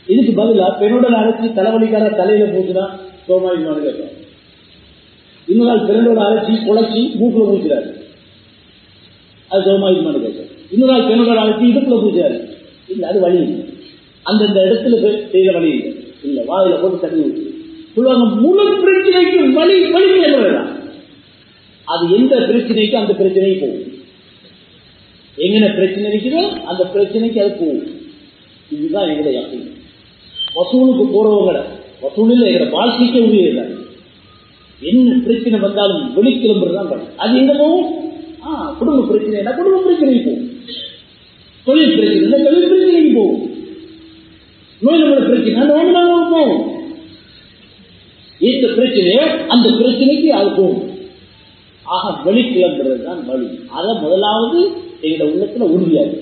இதுக்கு பதிலா பெண்ணோட அழைச்சி தலைவலிக்கார தலையில பூசினா சோமாயுமானு கேட்பாங்க இன்னொரு நாள் பெண்ணோட அழைச்சி குழச்சி மூக்குல பூசுறாரு அது சோமாயுமானு கேட்பாங்க இன்னொரு நாள் பெண்ணோட அழைச்சி இடுப்புல பூசுறாரு இல்ல அது வழி இல்லை அந்தந்த இடத்துல போய் செய்த வழி இல்லை இல்ல வாயில போட்டு தண்ணி ஊற்றி சொல்லுவாங்க முழு பிரச்சனைக்கும் வழி வழி தான் அது எந்த பிரச்சனைக்கு அந்த பிரச்சனைக்கு போகும் எங்கன பிரச்சனை இருக்குதோ அந்த பிரச்சனைக்கு அது போகும் இதுதான் எங்களுடைய யக்கீன் வசூலுக்கு போறவங்கள வசூலில் எங்களோட வாழ்க்கைக்கு உரியல என்ன பிரச்சனை வந்தாலும் வெளிக்கிளம்புறதுதான் வழி அது எங்க போகும் ஆ குடும்ப பிரச்சனைனா குடும்ப பிரச்சனைக்கு போகும் தொழில் பிரச்சனை தொழில் பிரச்சனைக்கு போகும் நோய் நம்மளோட பிரச்சனை நோய் நம்ம போகும் எந்த பிரச்சனையோ அந்த பிரச்சனைக்கு அது போகும் ஆக வெளிக்கிளம்புறது தான் வழி அதை முதலாவது எங்களோட உள்ளத்துல உறுதியாது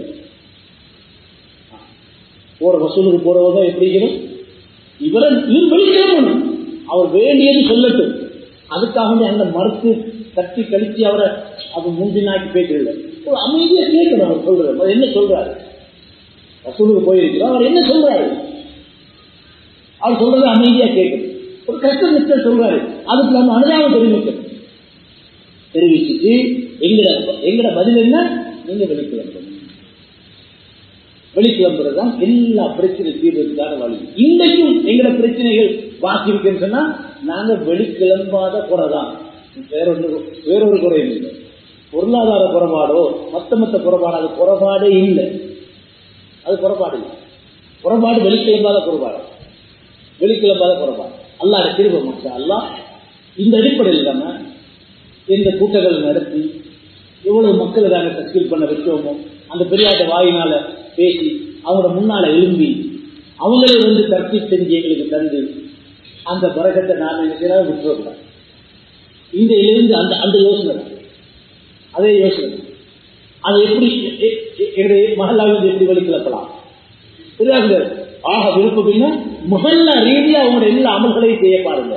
போற வசூலுக்கு போறவங்க எப்படி இருக்கணும் இவரை இவர் வெளிக்கிளம்பணும் அவர் வேண்டியது சொல்லட்டும் அதுக்காக அந்த மறுத்து தட்டி கழிச்சு அவரை அது முந்தினாக்கி பேசல ஒரு அமைதியா கேட்கணும் அவர் சொல்றாரு அவர் என்ன சொல்றாரு வசூலுக்கு போயிருக்கிறோம் அவர் என்ன சொல்றாரு அவர் சொல்றது அமைதியா கேட்கணும் ஒரு கஷ்ட நிச்சயம் சொல்றாரு அதுக்கு நம்ம அனுதாபம் தெரிவிக்கணும் தெரிவிச்சுட்டு எங்கட எங்கட பதில் என்ன நீங்க வெளிக்கிளம்பணும் வெளிக்கிளம்புறது தான் எல்லா பிரச்சனை தீர்வதற்கான வழி இன்றைக்கும் எங்கட பிரச்சனைகள் பாக்கி இருக்குன்னு சொன்னா நாங்க வெளிக்கிளம்பாத குறைதான் வேற ஒன்று வேறொரு குறையும் இல்லை பொருளாதார குறைபாடோ மத்த மத்த குறைபாடு அது குறைபாடே இல்லை அது குறைபாடு இல்லை குறைபாடு வெளிக்கிளம்பாத குறைபாடு வெளிக்கிளம்பாத குறைபாடு அல்லாட திரும்ப மாட்டா அல்லா இந்த அடிப்படையில் நம்ம இந்த கூட்டங்கள் நடத்தி எவ்வளவு மக்களை நாங்கள் தஸ்கீல் பண்ண வச்சோமோ அந்த பெரியாட்ட வாயினால பேசி அவங்களோட முன்னால எழும்பி அவங்களே வந்து தர்த்தி செஞ்சு எங்களுக்கு தந்து அந்த பரகத்தை நான் நினைக்கிறதா விட்டுறக்கூடாது இந்த இருந்து அந்த அந்த யோசனை தான். அதே யோசனை தான். அது எப்படி எ- எ- எங்களுடைய மகளாவில் எப்படி வெளிக்கிழப்பலாம் புரியாதுங்க ஆக விருப்பம் இல்லை மகல்லா ரீதியா அவங்களோட எல்லா அமல்களையும் செய்ய பாருங்க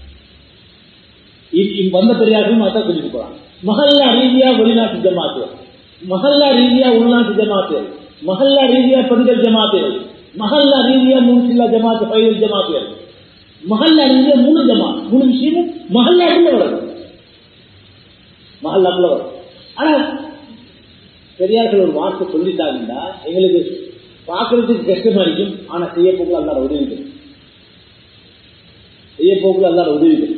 இ- இ- வந்த பெரியார்களும் அதான் சொல்லிட்டு போறாங்க மகல்லா ரீதியா வெளிநாட்டு ஜமாத்துகள் மகல்லா ரீதியா உள்நாட்டு ஜமாத்துகள் மகல்லா ரீதியா பெண்கள் ஜமாத்துகள் மகல்லா ரீதியா முன்சில்லா ஜமாத்து பயிர் ஜமாத்துகள் மகல்லா ரீதியா மூணு ஜமாத் மூணு விஷயமும் மகல்லாக்குள்ள வரும் மகல்லாக்குள்ள வரும் ஆனா பெரியார்கள் ஒரு வார்த்தை சொல்லிட்டாங்கன்னா எங்களுக்கு பார்க்கறதுக்கு கஷ்டமா இருக்கும் ஆனா செய்ய போக்குல அல்லாட உதவிகள் செய்ய போக்குல அல்லாட உதவிகள்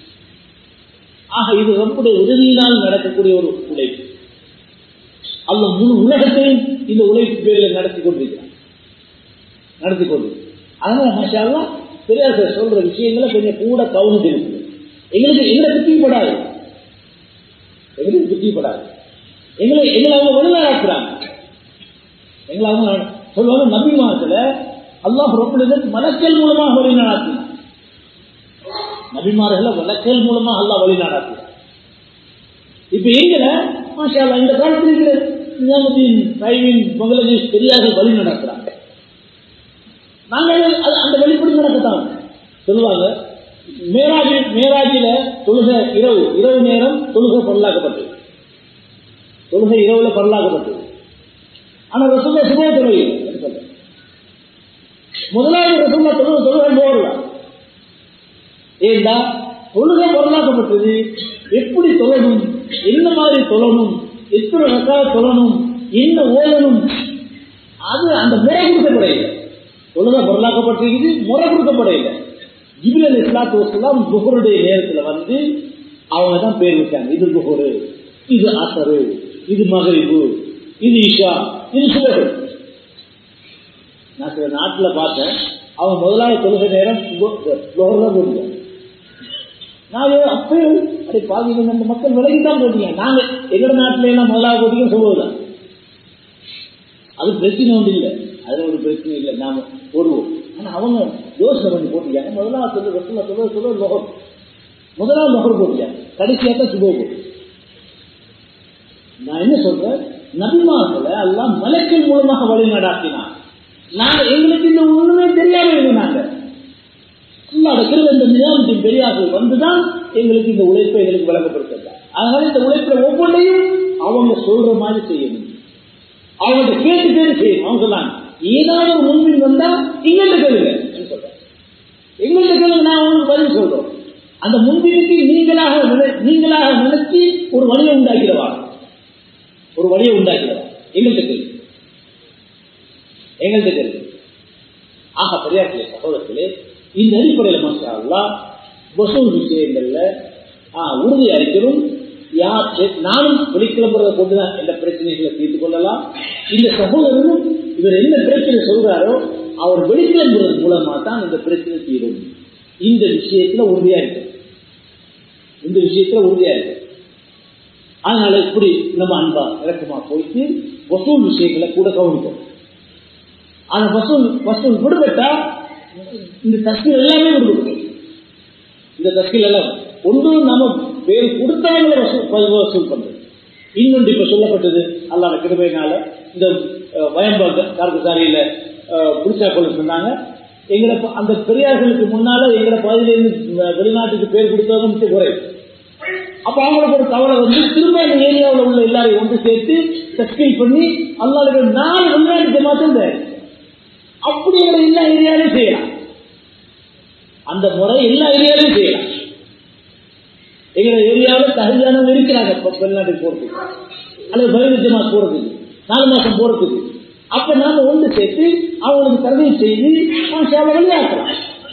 ஆக இது நம்முடைய உதவியினால் நடக்கக்கூடிய ஒரு உழைப்பு அல்ல முழு உலகத்தையும் இந்த உழைப்பு பேரில் நடத்தி கொண்டிருக்கிறான் நடத்தி கொண்டு அதனால மாஷா பெரியார் சொல்ற விஷயங்களை கொஞ்சம் கூட கவனித்து இருக்குது எங்களுக்கு எங்களை புத்திப்படாது எங்களுக்கு புத்திப்படாது எங்களை எங்களை அவங்க வெளிநாடாக்குறாங்க எங்களை அவங்க சொல்லுவாங்க நபிமார்களை அல்லாஹ் ரொம்ப மலக்கல் மூலமாக வெளிநாடாக்கினான் நபிமார்களை வழக்கல் மூலமா அல்லாஹ் வழிநாடாக்குறார் இப்ப எங்கல மாஷா அல்லாஹ் இந்த காலத்தில் இருக்கிற நிஜாமுதீன் டைவின் பங்களாதேஷ் பெரியார்கள் வழி நடக்கிறாங்க நாங்க அது- அந்த வழிபடி நடக்கத்தான் சொல்லுவாங்க மேராஜி மேராஜில தொழுகை இரவு இரவு நேரம் தொழுகை பரலாக்கப்பட்டது தொழுகை இரவுல பரலாக்கப்பட்டது ஆனா ரசூல்லா சுப தொழுகை இல்லை. சொல்றேன். முதலாவது ரசூல்லா தொழுகை தொழுகை போடலாம் ஏண்டா தொழுகை பொருளாக்கப்பட்டது எப்படி தொழணும் என்ன மாதிரி தொழணும் எத்தனை ரக்கா தொழணும் என்ன ஓதணும் அது அந்த முறை கொடுக்கப்படையில தொழுகை பொருளாக்கப்பட்டிருக்குது முறை கொடுக்கப்படையில ஜிபில் இஸ்லாத்து வசலாம் துஹருடைய நேரத்துல வந்து அவங்க தான் பேர் வச்சாங்க இது துஹரு இது அசரு இது மகரிபு இது இஷா இது சுபகு நான் சில நாட்டுல பார்த்தேன் அவன் முதலாவது தொழுகை நேரம் துஹர்ல போடுங்க நான் அப்பயும் அப்படி பாதி நம்ம மக்கள் விலகி தான் போட்டீங்க நாங்க எங்கட நாட்டில எல்லாம் முதலாவது போட்டீங்க சொல்லுவதுதான் அது பிரச்சனை ஒன்று இல்லை அதுல ஒரு பிரச்சனை இல்லை நாம போடுவோம் ஆனா அவங்க யோசனை பண்ணி போட்டீங்க முதலாவது சொல்லு ரசூலா சொல்ல சொல்ல லொகர் முதலாவது லொகர் போட்டியா கடைசியா தான் சுபோ போட்டு நான் என்ன சொல்றேன் நபிமார்களை எல்லாம் மலக்கின் மூலமாக வழி நடாத்தினான் நாங்க எங்களுக்கு இந்த ஒண்ணுமே தெரியாம இருந்தாங்க அல்லாத கிருபை இந்த நியாமத்தின் பெரியார்கள் வந்துதான் எங்களுக்கு இந்த உழைப்பை எங்களுக்கு வழங்கப்படுத்துறாங்க அதனால இந்த உழைப்புல ஒவ்வொன்றையும் அவங்க சொல்ற மாதிரி செய்யணும் அவங்கள்ட்ட கேட்டு கேட்டு செய்யணும் அவங்க சொன்னாங்க ஏதாவது ஒரு முன்பின் வந்தா இங்கிட்ட கேளுங்க ஒரு வழியை உண்டாக்கிறவா ஒரு வழியை உண்டாக்கிறவா எங்கள்கிட்ட கேள்வி எங்கள்கிட்ட கேள்வி ஆக பெரியார்களே சகோதரர்களே இந்த அடிப்படையில் மாஷா அல்லாஹ் வசூல் விஷயங்கள்ல ஆ, உறுதியா இருக்கணும் யார் எ- நானும் வெளிக்கிளம்புறதை கொண்டுதான் எந்த பிரச்சனைகளை தீர்த்து கொள்ளலாம் இந்த சகோதரரும் இவர் என்ன பிரச்சனை சொல்றாரோ அவர் வெளிக்கிளம்புறது மூலமா தான் இந்த பிரச்சனை தீரும் இந்த விஷயத்துல உறுதியா இருக்கு இந்த விஷயத்துல உறுதியா இருக்கு அதனால இப்படி நம்ம அன்பா இறக்கமா போயிட்டு வசூல் விஷயங்களை கூட கவனிக்கணும் ஆனா வசூல் வசூல் விடுபட்டா இந்த தஸ்கீல் எல்லாமே விடுபடும் இந்த தஸ்கீல் எல்லாம் ஒன்று நம்ம வேறு கொடுத்தவங்களை வசூல் ப- வசூல் பண்றது இன்னொன்று இப்ப சொல்லப்பட்டது அல்லாத கிருபையினால இந்த அஹ், வயம்பாக கார்கசாரியில புடிச்சா கொள்ள சொன்னாங்க எங்களை ப- அந்த பெரியார்களுக்கு முன்னால எங்களை பகுதியிலிருந்து அஹ், வெளிநாட்டுக்கு பேர் கொடுத்தவங்க மிச்ச குறை அப்ப அவங்களுக்கு ஒரு கவலை வந்து திரும்ப அந்த ஏரியாவில் உள்ள எல்லாரையும் ஒன்று சேர்த்து தஸ்கீல் பண்ணி அல்லாத நாலு வெளிநாட்டு ஜமாத்தும் தயாரிச்சு அப்படி எங்களை எல்லா ஏரியாலையும் செய்யலாம் அந்த முறை எல்லா ஏரியாலையும் செய்யலாம் எங்களை ஏரியாவில் தகுதியானவங்க இருக்கிறாங்க இப்ப வெளிநாட்டுக்கு போறதுக்கு அல்லது பதினஞ்சு ஜமாத் போறதுக்கு நாலு மாசம் போறதுக்கு அப்ப நாம ஒன்று சேர்த்து அவங்களுக்கு தகுதி செய்து அவன் சேவை வெளியாக்கலாம்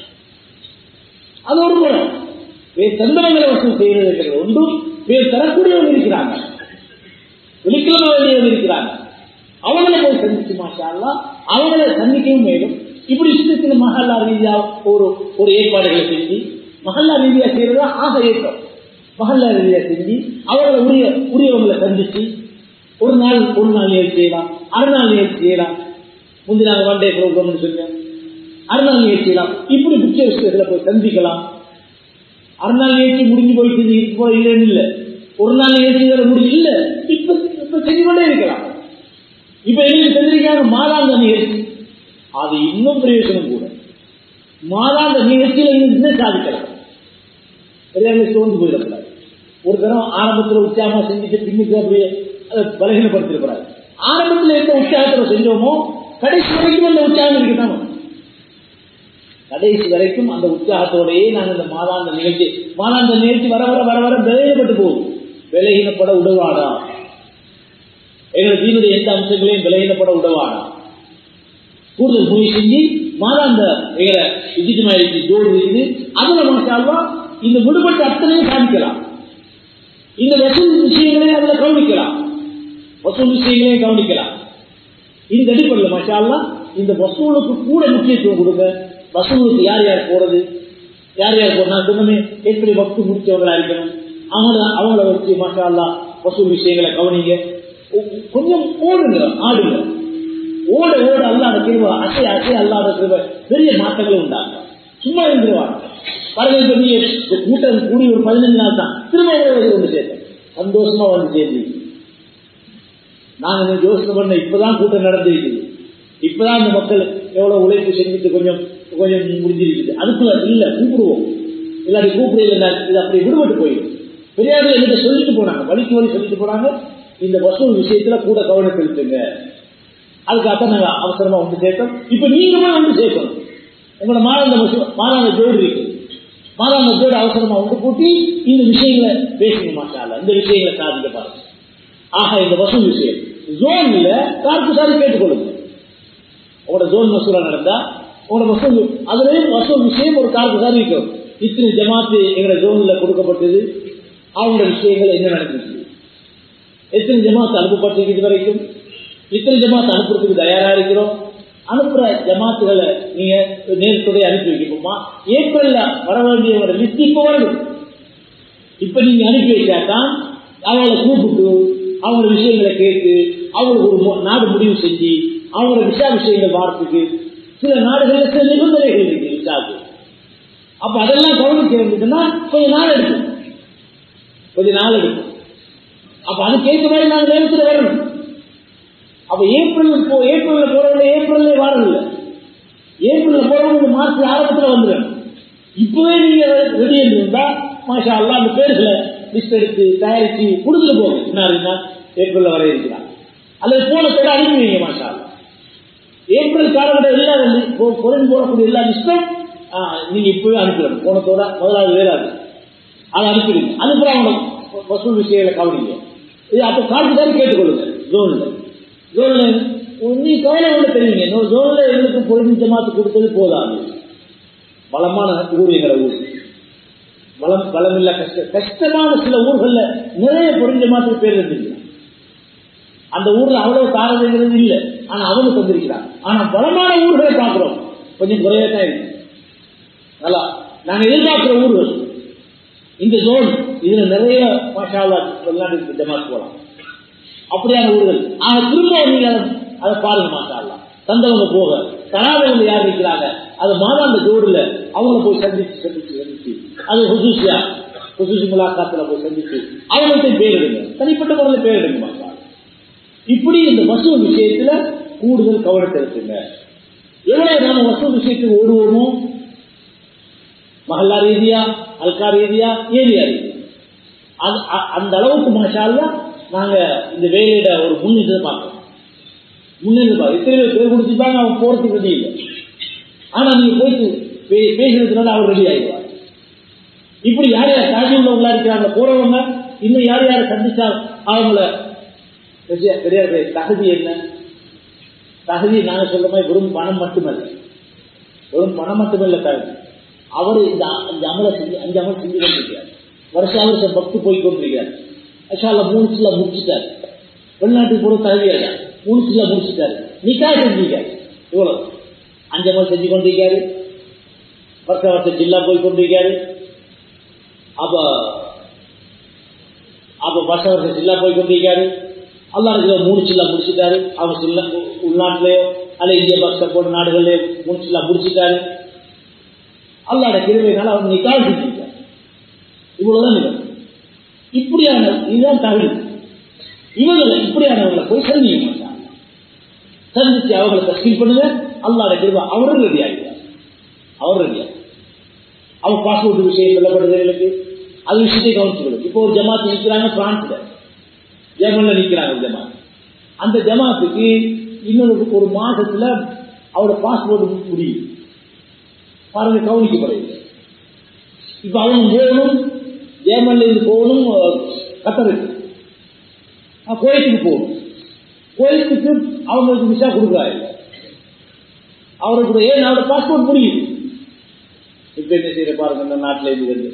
அது ஒரு முறை வேறு தந்திரங்களை வசூல் செய்யறது ஒன்றும் வேறு தரக்கூடியவங்க இருக்கிறாங்க வெளிக்கிழமை வேண்டியவங்க இருக்கிறாங்க அவங்கள போய் சந்திச்சு மாஷா அல்லாஹ் அவங்கள சந்திக்கவும் மேலும் இப்படி சின்ன சின்ன மஹல்லா ரீதியா ஒரு ஒரு ஏற்பாடுகளை செஞ்சு மஹல்லா ரீதியா செய்யறதா ஆக ஏற்றம் மஹல்லா ரீதியா செஞ்சு அவங்களை உரிய உரியவங்களை சந்திச்சு ஒரு நாள் ஒரு நாள் நிகழ்ச்சி செய்யலாம் அரை நாள் நிகழ்ச்சி செய்யலாம் முந்தி நாங்கள் ஒன் டே ப்ரோக்ராம்னு சொன்னேன் அரை நாள் நிகழ்ச்சி செய்யலாம் இப்படி முக்கிய விஷயத்துல போய் சந்திக்கலாம் அரை நாள் நிகழ்ச்சி முடிஞ்சு போயிட்டு இருக்கு போல இல்லைன்னு இல்லை ஒரு நாள் நிகழ்ச்சி வேற முடிஞ்சு இல்ல இப்ப இப்ப செஞ்சு கொண்டே இருக்கலாம் இப்ப எங்களுக்கு செஞ்சிருக்காங்க மாதாந்த நிகழ்ச்சி அது இன்னும் பிரயோஜனம் கூட மாதாந்த நிகழ்ச்சியில இன்னும் சாதிக்கலாம் பெரியார்கள் சோர்ந்து போயிடக்கூடாது ஒரு தரம் ஆரம்பத்துல உற்சாகமா செஞ்சுட்டு பின்னுக்கு அப்படியே அதை பலகீனப்படுத்திடக்கூடாது ஆரம்பத்துல எந்த உற்சாகத்துல செஞ்சோமோ கடைசி வரைக்கும் அந்த உற்சாகம் இருக்குதான் கடைசி வரைக்கும் அந்த உற்சாகத்தோடையே நாங்கள் இந்த மாதாந்த நிகழ்ச்சி மாதாந்த நிகழ்ச்சி வர வர வர வர விலகினப்பட்டு போகுது விலகினப்பட உடவாடா எங்கள் தீனுடைய எந்த அம்சங்களையும் விலகினப்பட உடவாடா கூடுதல் முயற்சி செஞ்சு மாதாந்த எங்களை விஜிதமாயிடுச்சு ஜோடு இருக்குது அதுல மாசால்வா இந்த விடுபட்ட அத்தனையும் சாதிக்கலாம் இந்த வசூல் விஷயங்களையும் அதுல கவனிக்கலாம் வசூல் விஷயங்களையும் கவனிக்கலாம் இந்த அடிப்படையில் மாஷால்லா இந்த வசூலுக்கு கூட முக்கியத்துவம் கொடுங்க வசூலுக்கு யார் யார் போறது யார் யார் போறா சொன்னமே எப்படி வக்கு முடிச்சவங்களா இருக்கணும் அவங்கள அவங்கள வச்சு மாஷால்லா வசூல் விஷயங்களை கவனிங்க ஒ- கொஞ்சம் ஓடுங்க ஆடுங்க ஓட ஓட அல்லாத கிருப அசை அசை அல்லாத கிருப பெரிய மாற்றங்கள் உண்டாங்க சும்மா இருந்துருவாங்க பாருங்க இப்ப நீங்க இந்த கூட்டம் கூடி ஒரு பதினஞ்சு நாள் தான் திரும்ப ஒரு ஒன்று சேர்த்தேன் சந்தோஷமா வந்து சேர்ந்து நாங்க இன்னைக்கு யோசனை பண்ண இப்பதான் கூட்டம் நடந்திருக்குது இப்பதான் இந்த மக்கள் எவ்வளவு உழைப்பு செஞ்சுட்டு கொஞ்சம் கொஞ்சம் முடிஞ்சிருக்குது அதுக்குள்ள இல்ல கூப்பிடுவோம் இல்லாட்டி கூப்பிடல இது அப்படி விடுபட்டு போயிடும் பெரியார்கள் என்கிட்ட சொல்லிட்டு போனாங்க வலிக்கு வழி சொல்லிட்டு போனாங்க இந்த வசூல் விஷயத்துல கூட கவனம் செலுத்துங்க அதுக்காக நாங்க அவசரமா வந்து சேர்த்தோம் இப்ப நீங்க போய் வந்து சேர்க்கணும் உங்களோட மாதாந்த வசூல் மாதாந்த ஜோடு இருக்கு மாதாந்த ஜோடு அவசரமா வந்து கூட்டி இந்த விஷயங்களை பேசுங்க மாட்டால இந்த விஷயங்களை சாதிக்க பாருங்க ஆக இந்த வசூல் விஷயம் ஜோன்ல கார்க்கு சாரி கேட்டுக்கொள்ளுங்க உங்களோட ஜோன் வசூலா நடந்தா உங்களோட வசூல் அதுலயும் வசூல் விஷயம் ஒரு கார்க்கு சாரி இருக்கும் இத்தனை ஜமாத்து எங்களோட ஜோன்ல கொடுக்கப்பட்டது அவங்களோட விஷயங்கள் என்ன நடந்துச்சு எத்தனை ஜமாத்து அனுப்பப்பட்டிருக்கு இது வரைக்கும் இத்தனை ஜமாத்து அனுப்புறதுக்கு தயாரா இருக்கிறோம் அனுப்புற ஜமாத்துகளை நீங்க நேரத்தோட அனுப்பி வைக்கணுமா ஏப்ரல்ல வர வேண்டியவங்க லிஸ்ட் இப்ப வரணும் இப்ப நீங்க அனுப்பி வச்சாதான் அவங்கள கூப்பிட்டு அவங்க விஷயங்களை கேட்டு அவங்களுக்கு ஒரு மு- நாடு முடிவு செஞ்சு அவங்களோட விஷா விஷயங்கள் வாரத்துக்கு சில நாடுகள்ல சில நிபந்தனைகள் இருக்கு விசாவுக்கு அப்ப அதெல்லாம் கவனிக்க வேண்டியதுன்னா கொஞ்ச நாள் எடுக்கும் கொஞ்ச நாள் எடுக்கும் அப்ப அதுக்கேற்ற மாதிரி நாங்க நேரத்தில் வரணும் அப்ப ஏப்ரல் போ ஏப்ரல்ல போறவங்க ஏப்ரல்ல வரல ஏப்ரல்ல போறவங்க மார்ச் ஆரம்பத்துல வந்துடும் இப்பவே நீங்க ரெடி இருந்தா மாஷா அல்லா அந்த பேர்களை லிஸ்ட் எடுத்து தயாரிச்சு கொடுத்துட்டு போங்க என்ன ஏப்ரல்ல வர இருக்கிறான் அல்லது போனத்தோட அனுப்பி வைங்க மாஷா அல்லா ஏப்ரல் காலகட்டம் எல்லா குறைந்து போடக்கூடிய எல்லா லிஸ்டும் நீங்க இப்பவே அனுப்பிடணும் போனத்தோட முதலாவது வேறாது அதை அனுப்பிடுங்க அதுக்கப்புறம் அவங்க வசூல் விஷயங்களை கவனிங்க இது அப்ப காட்டுக்காரி கேட்டுக்கொள்ளுங்க ஜோன்ல ஜோன்ல நீ கவலை ஒன்று தெரியுங்க இன்னொரு ஜோன்ல எங்களுக்கு பொழுது ஜமாத்து கொடுத்தது போதாது பலமான ஊர் எங்கிற ஊர் பலம் பலம் இல்ல கஷ்ட கஷ்டமான சில ஊர்கள்ல நிறைய பொருள் ஜமாத்துக்கு பேர் இருந்தீங்க அந்த ஊர்ல அவ்வளவு தாரதைங்கிறது இல்லை ஆனா அவங்க தந்திருக்கிறாங்க ஆனா பலமான ஊர்களை பார்க்கிறோம் கொஞ்சம் குறையா தான் இருக்கு நல்லா நாங்க எதிர்பார்க்கிற ஊர்கள் இந்த ஜோன் இதுல நிறைய மாஷாலா வெளிநாட்டு ஜமாத் போலாம் அப்படியான ஊர்கள் ஆனா திரும்ப நீங்க அதை- அதை பாருங்க மாஷாலா தந்தவங்க போக தராதவங்க யார் இருக்கிறாங்க அது மாதாந்த ஜோடுல அவங்கள போய் சந்திச்சு சந்திச்சு சந்திச்சு அது ஹுசூசியா ஹுசூசி முலாக்காத்துல போய் சந்திச்சு அவங்கள்ட்ட பேர் எடுங்க தனிப்பட்ட முறையில் பேர் எடுங்க மாஷாலா இப்படி இந்த வசூல் விஷயத்துல கூடுதல் கவனத்தை இருக்குங்க எவ்வளவு நாம வசூல் விஷயத்துக்கு ஓடுவோமோ மஹல்லா ரீதியா அல்கா ரீதியா ஏரியா ரீதியா அது அ- அந்த அளவுக்கு மாஷால்லா நாங்க இந்த வேலையில ஒரு முன்னேற்றத்தை பார்க்கறோம் முன்னேற்றம் பார்க்க எத்தனை பேர் பேர் கொடுத்துட்டாங்க அவங்க போறதுக்கு ரெடி இல்லை ஆனா நீங்க போயிட்டு பே- பேசுறதுனால அவர் ரெடி ஆயிடுவார் இப்படி யார் யார் தாஜி உள்ளவங்களா இருக்கிறாங்க போறவங்க இன்னும் யார் யாரை சந்திச்சா அவங்கள பெரிய- பெரியார் தகுதி என்ன தகுதி நாங்க சொல்ற மாதிரி வெறும் பணம் மட்டுமல்ல வெறும் பணம் மட்டுமல்ல தகுதி அவர் இந்த அ- இந்த அமலை செஞ்சு அஞ்சு அமல் செஞ்சு கொண்டிருக்கிறார் வருஷம் வருஷம் பக்து போய் கொண்டிருக்கிறார் அஷால மூணு சில முடிச்சுட்டார் வெளிநாட்டுக்கு போற தகுதியாக மூணு சில முடிச்சுட்டாரு நிக்கா செஞ்சிருக்காரு இவ்வளவு அஞ்சு அமல் செஞ்சு கொண்டிருக்காரு வருஷம் வருஷம் ஜில்லா போய் கொண்டிருக்காரு அப்ப அப்ப வருஷம் வருஷம் ஜில்லா போய் கொண்டிருக்காரு அல்லா இருக்கிற மூணு சில்லா முடிச்சுட்டாரு அவங்க சில்ல உள்நாட்டிலேயோ அல்ல இந்திய பாகிஸ்தான் நாடுகள்லயோ மூணு சில்லா முடிச்சுட்டாரு அல்லாட கிருமையினால அவங்க நிக்கால் செஞ்சிருக்காரு இவ்வளவுதான் நிகழ்வு இப்படியான இதுதான் தகுதி இவங்களை இப்படியானவங்களை போய் சந்திக்க மாட்டாங்க சந்திச்சு அவங்களை தஸ்கீல் பண்ணுங்க அல்லாட கிருபா அவரும் ரெடி ஆகிடுவார் அவர் ரெடி ஆகும் அவங்க பாஸ்போர்ட் விஷயம் சொல்லப்படுகிறவர்களுக்கு அது விஷயத்தை கவனிச்சுக்கணும் இப்போ ஒரு ஜமாத் நிற்கிறாங்க பிரான்ஸ்ல ஜெர்மன்ல நிற்கிறாங்க ஒரு ஜமாத் அந்த ஜமாத்துக்கு இன்னொரு ஒரு மாசத்துல அவரோட பாஸ்போர்ட் முடியும் பாருங்க கவனிக்கப்படுகிறது இப்ப அவங்க போகணும் ஜெர்மன்ல இருந்து போகணும் அஹ், கத்தருக்கு அஹ், குவைத்துக்கு போகணும் குவைத்துக்கு அவங்களுக்கு விசா கொடுக்குறாங்க அவருக்கு ஏன் அவரோட பாஸ்போர்ட் முடியுது இப்ப என்ன செய்யற பாருங்க இந்த நாட்டில இருந்து வந்து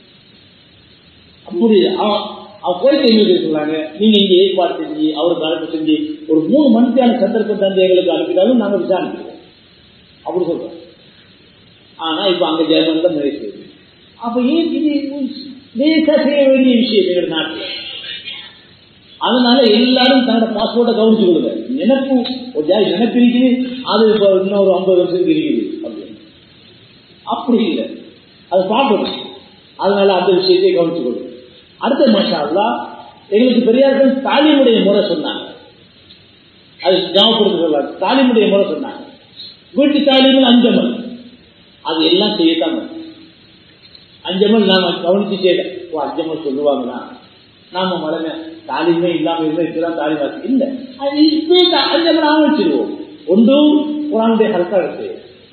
அப்படி அவன் அவன் கோரிக்கை எங்களுக்கு சொல்றாங்க நீங்க இங்க ஏற்பாடு செஞ்சு அவருக்கு அனுப்பி செஞ்சு ஒரு மூணு மணிக்கான சந்தர்ப்பம் தந்து எங்களுக்கு அனுப்பினாலும் நாங்க விசாரிக்கிறோம் அப்படி சொல்றோம் ஆனா இப்ப அங்க ஜெர்மன்ல நிறைய செய்யுது அப்ப ஏன் இது லேசா செய்ய வேண்டிய விஷயம் எங்க நாட்டில் அதனால எல்லாரும் தன்னோட பாஸ்போர்ட்டை கவனிச்சு கொடுங்க நினைப்பு ஒரு ஜாதி நினைப்பு இருக்குது அது இப்ப இன்னொரு ஐம்பது வருஷத்துக்கு இருக்குது அப்படின்னு அப்படி இல்லை அது பார்க்கணும் அதனால அந்த விஷயத்தை கவனிச்சு கொடுங்க அடுத்த மாஷா அல்லா எங்களுக்கு பெரியார்கள் தாலிமுடைய முறை சொன்னாங்க அது ஞாபகப்படுத்த சொல்லாங்க தாலிமுடைய முறை சொன்னாங்க வீட்டு தாலிமல் அஞ்சமல் அது எல்லாம் செய்யத்தாங்க அஞ்சமல் நாம கவனிச்சு செய்யல ஓ அஞ்சமல் சொல்லுவாங்கன்னா நாம மழமை தாலிமே இல்லாம இருந்தா இப்பதான் தாலி வாசி இல்ல அது இப்பே அஞ்சமல் ஆரம்பிச்சிருவோம் ஒன்றும் குரானுடைய ஹல்கா இருக்கு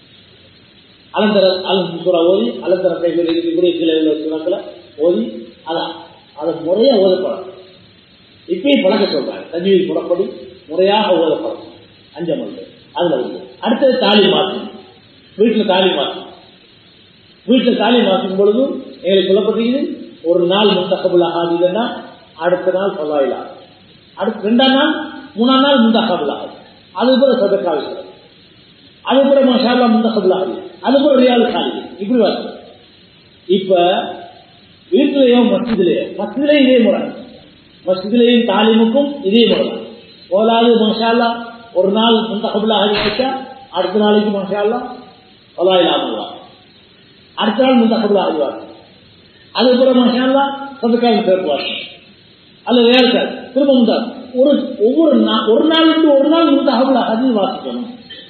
அலந்தர அலந்துரா ஓதி அலந்தர கைகள் இருக்கக்கூடிய கீழே உள்ள சுரத்துல ஓதி அதான் அதை முறையா ஓதப்படும் இப்பயும் பழக்க சொல்றாங்க தஜ்வீத் புறப்படி முறையாக ஓதப்படும் அஞ்சமல் அதுல வந்து அடுத்தது தாலி மாற்றும் வீட்டுல தாலி மாற்றும் வீட்டுல தாலி மாற்றும் பொழுது எங்களுக்கு சொல்லப்பட்டிருக்குது ஒரு நாள் முந்தகபுல் ஆகாதுன்னா அடுத்த நாள் பல்லாயிலா அடுத்த ரெண்டாம் நாள் மூணாம் நாள் முந்தகபுல் ஆகாது அது போல சதக்கா விஷயம் அது கூட மசாலா முந்தகபுல் ஆகுது அது கூட ரியால் காலி இப்படி வருது இப்ப வீட்டிலேயோ மஸ்ஜிதிலேயோ மஸ்ஜிதிலேயும் இதே முறை மஸ்ஜிதிலேயும் தாலிமுக்கும் இதே முறை தான் ஓலாது மசாலா ஒரு நாள் முந்தகபுல் ஆகி வச்சா அடுத்த நாளைக்கு மசாலா பல்லாயிலாமல்லா அடுத்த நாள் முந்தகபுல் ஆகிவார் அது கூட மசாலா சதக்காவில் சேர்ப்பார் அல்ல வேறு சார் திரும்ப முந்தா ஒரு ஒவ்வொரு நாள் ஒரு நாளுக்கு ஒரு நாள் முந்தகபுல் ஆகி வாசிக்கணும்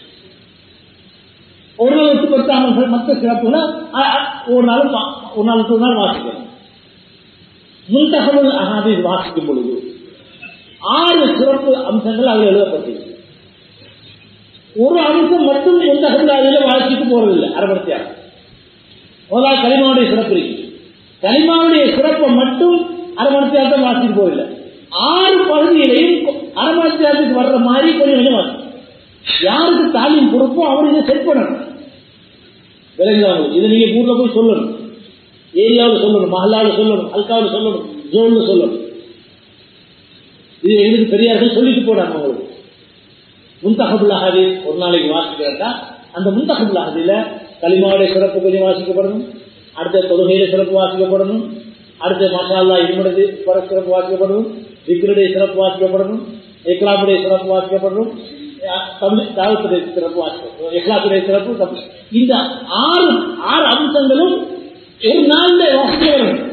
ஒரு நாள் விட்டு பத்து அமல்கள் மற்ற சிறப்புகளை அ- அ- ஒரு நாள் வா- ஒரு நாளுக்கு ஒரு நாள் வாசிக்கணும் முன்தகவல் அகாதி வாசிக்கும் பொழுது ஆறு சிறப்பு அம்சங்கள் அதில் எழுதப்பட்டிருக்கு ஒரு அம்சம் மட்டும் முன்தகவல் அதில் வாசிட்டு போறதில்லை அரபத்தியாக முதலாவது கலிமாவுடைய சிறப்பு இருக்கு கலிமாவுடைய சிறப்பை மட்டும் அரை மணி நேரத்தை வாசிட்டு போகல ஆறு பகுதிகளையும் அரை மணி நேரத்துக்கு வர்ற மாதிரி கொஞ்சம் கொஞ்சம் வாசி யாருக்கு தாலியும் பொறுப்போ அவர் இதை செட் பண்ணணும் விலங்குதாங்க இதை நீங்க ஊர்ல போய் சொல்லணும் ஏரியாவில் சொல்லணும் மஹல்லாவில் சொல்லணும் அல்காவில் சொல்லணும் ஜோன்ல சொல்லணும் இது எங்களுக்கு பெரியார்கள் சொல்லிட்டு போனாங்க உங்களுக்கு முன்தகபுல் அகதி ஒரு நாளைக்கு வாசிக்கிறதா அந்த முன்தகபுல் அகதியில களிமாவுடைய சிறப்பு கொஞ்சம் வாசிக்கப்படணும் அடுத்த தொழுகையில சிறப்பு வாசிக்கப்படணும் அடுத்த மசாலா இருமுடைய பர சிறப்பு வாசிக்கப்படணும் விக்ருடைய சிறப்பு வாசிக்கப்படணும் இக்லாமுடைய சிறப்பு வாசிக்கப்படணும் தமிழ் தாவத்துடைய சிறப்பு வாசிக்கப்படும் இக்லாத்துடைய சிறப்பு தமிழ் இந்த ஆறு ஆறு அம்சங்களும் ஒரு நாள்ல வாசிக்க வரணும்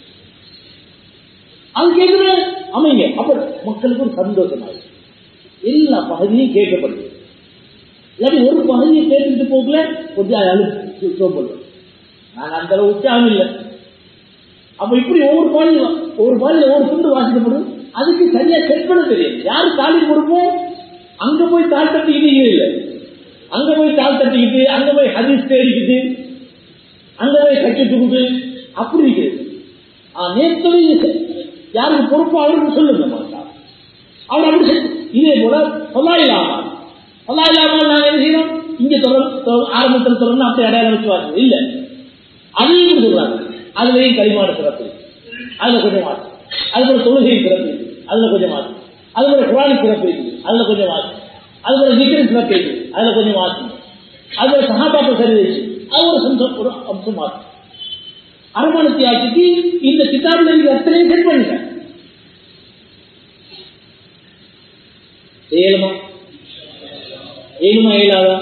அது கேட்கிற அமைங்க அப்ப மக்களுக்கு ஒரு சந்தோஷமாயிடும் எல்லா பகுதியும் கேட்கப்படுது இல்லாட்டி ஒரு பகுதியை கேட்டுட்டு போகல கொஞ்சம் அழுத்து சோம்பல் நான் அந்த அளவு உற்சாகம் இல்லை அப்ப இப்படி ஒவ்வொரு பாலியும் ஒவ்வொரு பாலியில் ஒவ்வொரு துண்டு வாசிக்கப்படும் அதுக்கு சரியா செட் பண்ண தெரியும் யாரு தாலி கொடுப்போம் அங்க போய் தாள் தட்டிக்கிட்டு இல்லை அங்க போய் தாள் தட்டிக்கிட்டு அங்க போய் ஹரிஸ் தேடிக்கிட்டு அங்க போய் கட்டிட்டு அப்படி இருக்கிறது நேற்று யாருக்கு பொறுப்போ அவருக்கு சொல்லுங்க மாட்டா அவர் அப்படி செஞ்சு இதே போல சொல்லா இல்லாமல் சொல்லா இல்லாமல் நாங்கள் என்ன செய்யணும் இங்க தொடர் ஆரம்பத்தில் தொடர்ந்து அப்படி அடையாளம் வச்சு வாங்க இல்ல அதையும் சொல்றாங்க அதுலயும் களிமாட சிறப்பு அதுல கொஞ்சம் மாற்று அது போல தொழுகை சிறப்பு அதுல கொஞ்சம் மாற்று அது போல குரானி சிறப்பு இருக்குது அதுல கொஞ்சம் மாற்று அது போல விக்கிரம் சிறப்பு இருக்குது அதுல கொஞ்சம் மாற்று அது போல சகாபாக்க சரி அது ஒரு சம்சம் ஒரு அம்சம் மாற்று அரமானத்தை ஆட்சிக்கு இந்த கிதாபில் இருக்கிற அத்தனையும் செட் பண்ணிட்டேன் செய்யலுமா ஏழுமா இயலாதா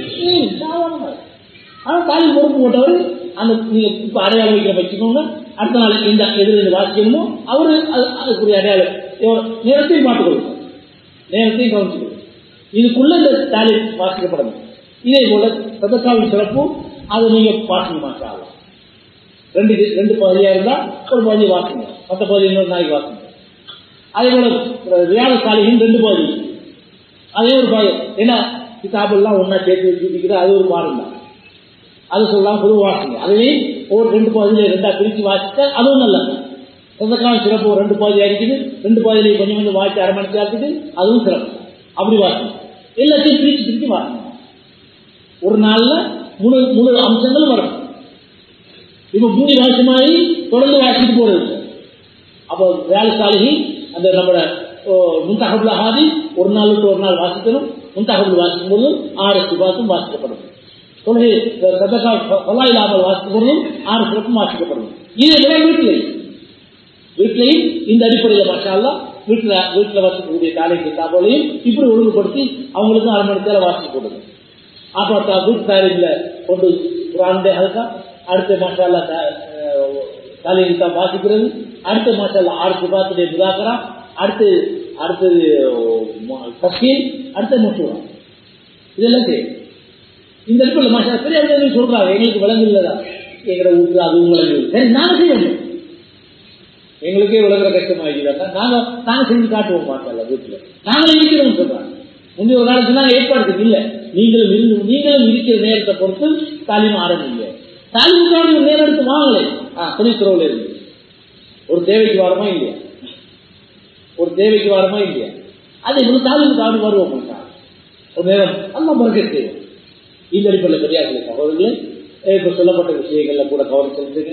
ஆனா தாலி பொறுப்பு போட்டவர் அந்த நீங்க இப்ப அடையாளம் வைக்கிற வச்சுக்கோங்க அடுத்த நாள் இந்த எதிர இந்த வாசிக்கணுமோ அவரு அதுக்குரிய அடையாளம் நேரத்தையும் பார்த்துக் கொடுக்கும் நேரத்தையும் கவனிச்சு கொடுக்கும் இதுக்குள்ள இந்த தாலி வாசிக்கப்படணும் இதே போல சதக்காவின் சிறப்பு அதை நீங்க வாசிக்க மாட்டாங்க ரெண்டு ரெண்டு பகுதியா இருந்தா ஒரு பகுதி வாசிங்க மற்ற பகுதி இன்னொரு நாளைக்கு வாசிங்க அதே போல ரியாத சாலையும் ரெண்டு பகுதி அதே ஒரு பகுதி ஏன்னா கிதாபெல்லாம் ஒன்னா சேர்த்து வச்சுக்கிற அது ஒரு பாடம் தான் அது சொல்லலாம் பொது வாசிங்க அதுலேயும் ஒரு ரெண்டு பகுதியில ரெண்டா பிரிச்சு வாசிச்சா அதுவும் நல்லது சொந்தக்கான சிறப்பு ஒரு ரெண்டு பகுதியா இருக்குது ரெண்டு பகுதியிலையும் கொஞ்சம் கொஞ்சம் வாசி அரை மணி சேர்த்துட்டு அதுவும் சிறப்பு அப்படி வாசிங்க எல்லாத்தையும் பிரிச்சு பிரிச்சு வாசிங்க ஒரு நாள்ல முழு முழு அம்சங்களும் வரும் இப்ப மூணு வருஷமாயி தொடர்ந்து வாசிட்டு போறது அப்போ வேலை சாலிகி அந்த நம்மளோட முன்தகபுல் ஆகாதி ஒரு நாள் விட்டு ஒரு நாள் வாசிக்கணும் முன்தகபுல் வாசிக்கும் போது ஆறு சிபாத்தும் வாசிக்கப்படும் தொழுகை சதக்கா கொலா இல்லாமல் வாசிக்கும் பொழுதும் ஆறு சிறப்பும் வாசிக்கப்படும் இதே விட வீட்டிலையும் வீட்டிலையும் இந்த அடிப்படையில் மாஷால்லா வீட்டில் வீட்டில் வசிக்கக்கூடிய காலை கிட்டாபோலையும் இப்படி ஒழுங்குபடுத்தி அவங்களுக்கும் அரை மணி நேரம் வாசிக்க கொடுங்க அப்போ வீட்டு தாரியில் கொண்டு குரான் அதுக்கா அடுத்த மாஷால்லா காலை கிட்டாப் வாசிக்கிறது அடுத்த மாஷால்லா ஆறு சிபாத்துடைய முதாக்கரா அடுத்து அடுத்தது தஸ்கீல் அடுத்த மசூரா இதெல்லாம் செய்யும் இந்த இடத்துல மாஷா சரி அவங்க சொல்றாங்க எங்களுக்கு விலங்கு இல்லதா எங்கட வீட்டு அதுவும் விலங்கு சரி நாங்க செய்யணும் எங்களுக்கே விளங்குற கஷ்டமாகிடுதா நாங்க நாங்க செஞ்சு காட்டுவோம் மாட்டல வீட்டுல நாங்களும் இருக்கிறோம் சொல்றாங்க முந்தைய ஒரு நாளைக்கு தான் ஏற்பாடு இல்ல நீங்களும் இருந்து நீங்களும் இருக்கிற நேரத்தை பொறுத்து தாலிமா ஆரம்பிங்க தாலிமுக்கான ஒரு நேரம் எடுத்து வாங்கலை துணித்துறவுல இருந்து ஒரு தேவைக்கு வரமா இல்லையா ஒரு தேவைக்கு வரமா இல்லையா அதே போல தாலிமுக்கான வருவோம் ஒரு நேரம் அல்ல மறுக்க செய்வோம் இந்த அடிப்படையில் பெரியார்களே சகோதரர்களே இப்ப சொல்லப்பட்ட விஷயங்கள்ல கூட கவனம் செலுத்துங்க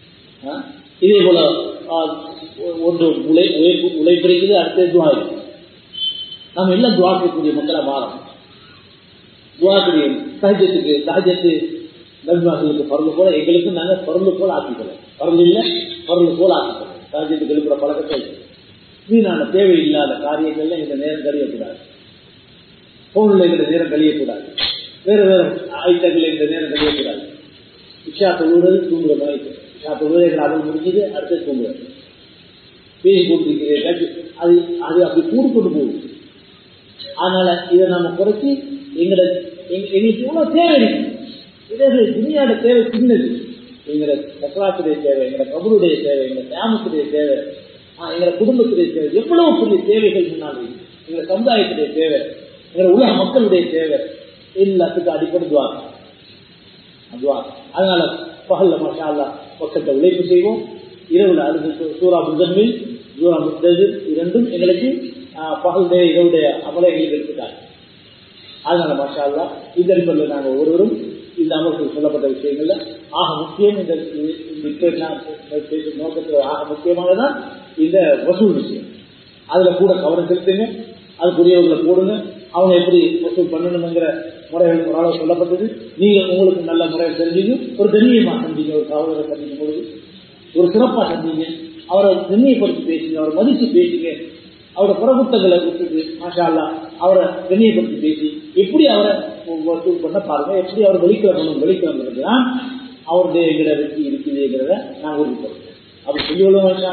இதே போல ஒன்று உழை உழைப்பு உழைப்பிருக்குது அடுத்தது துவா இருக்கு நம்ம எல்லாம் துவாக்கக்கூடிய மக்களை மாறணும் துவாக்குடைய சகஜத்துக்கு சகஜத்து நபிமார்களுக்கு பறந்து போல எங்களுக்கு நாங்கள் பறந்து போல ஆக்கிக்கிறோம் பறந்து இல்லை பறந்து போல ஆக்கிக்கிறோம் சகஜத்துக்கு எழுப்புற பழக்கத்தை வீணான தேவையில்லாத காரியங்கள்ல இந்த நேரம் கழியக்கூடாது போன்ல இந்த நேரம் கழியக்கூடாது வேற வேற ஐட்டங்கள் இந்த நேரம் கழியக்கூடாது இஷா தொழுகிறது தூங்குற மாதிரி இஷா தொழுகிறது அது முடிஞ்சது அடுத்து தூங்குறது பேசி கொண்டிருக்கிறீர்கள் அது அது அப்படி கூடு கொண்டு போகுது அதனால இதை நம்ம குறைச்சி எங்களோட எங்களுக்கு இவ்வளவு தேவை இருக்கு இதே துணியாட தேவை சின்னது எங்களோட சக்கராத்துடைய தேவை எங்களோட கபருடைய தேவை எங்களோட கிராமத்துடைய தேவை எங்களோட குடும்பத்துடைய தேவை எவ்வளவு பெரிய தேவைகள் முன்னால் இருக்கு எங்களோட சமுதாயத்துடைய தேவை எங்களோட உலக மக்களுடைய தேவை எல்லாத்துக்கும் அடிப்படை துவா துவா அதனால பகல்ல மஷா மக்கள்கிட்ட உழைப்பு செய்வோம் இரவுல அது சூரா முதன்மில் சூரா முத்தது இரண்டும் எங்களுக்கு ஆஹ், பகலுடைய இரவுடைய அமலை எங்களுக்கு எடுத்துட்டாங்க அதனால மாஷா அல்லா இந்த அடிப்படையில் நாங்கள் ஒருவரும் இந்த அமர்வுக்கு சொல்லப்பட்ட விஷயங்கள்ல ஆக முக்கியம் இந்த இந்த இப்ப நான் பேசும் நோக்கத்தில் ஆக முக்கியமானதான் இந்த வசூல் விஷயம் அதுல கூட கவனம் செலுத்துங்க அதுக்குரியவங்களை போடுங்க அவங்க எப்படி வசூல் பண்ணணுங்கிற முறைகள் ஒரு அளவு சொல்லப்பட்டது நீங்க உங்களுக்கு நல்ல முறையில் தெரிஞ்சீங்க ஒரு கண்ணியமா செஞ்சீங்க ஒரு கவலை சந்திக்கும் பொழுது ஒரு சிறப்பா செஞ்சீங்க அவரை கண்ணியப்படுத்தி பேசுங்க அவரை மதிச்சு பேசுங்க அவரோட பிரபுத்தங்களை விட்டுட்டு மாஷா அல்லா அவரை கண்ணியப்படுத்தி பேசி எப்படி அவரை வசூல் பண்ண பாருங்க எப்படி அவர் வெளிக்கிழமை வெளிக்கிழமை தான் அவருடைய எங்கிற வெற்றி இருக்குதுங்கிறத நான் உறுதிப்படுத்தேன் அப்படி சொல்லிவிடுவோம் மாஷா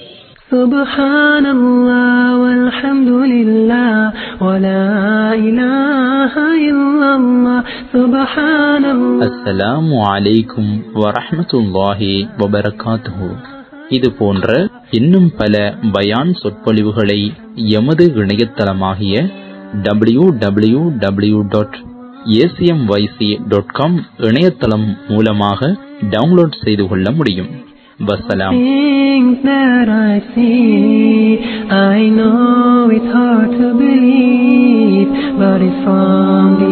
سبحان الله والحمد لله ولا إله إلا الله سبحان الله அஸ்ஸலாமு அலைக்கும் வரஹ்மத்துல்லாஹி வபரகாத்துஹு இது போன்ற இன்னும் பல பயான் சொற்பொழிவுகளை எமது இணையதளமாகிய W W W dot ACMYC dot com இணையதளம் மூலமாக டவுன்லோட் செய்து கொள்ள முடியும் வசலாம் Things that I see, I know it's hard to believe, but it's from the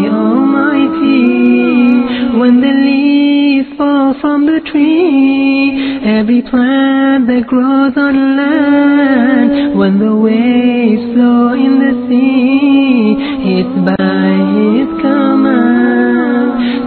Almighty. When the leaves fall from the tree, every plant that grows on land, when the waves flow in the sea, it's by His command.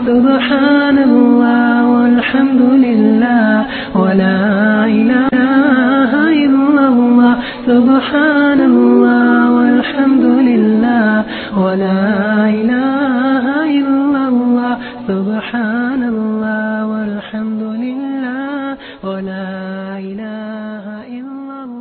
Subhanallah walhamdulillah wa la ilaha illallah. Subhanallah walhamdulillah wa la ilaha illallah. Subhanallah walhamdulillah wa la ilaha illallah.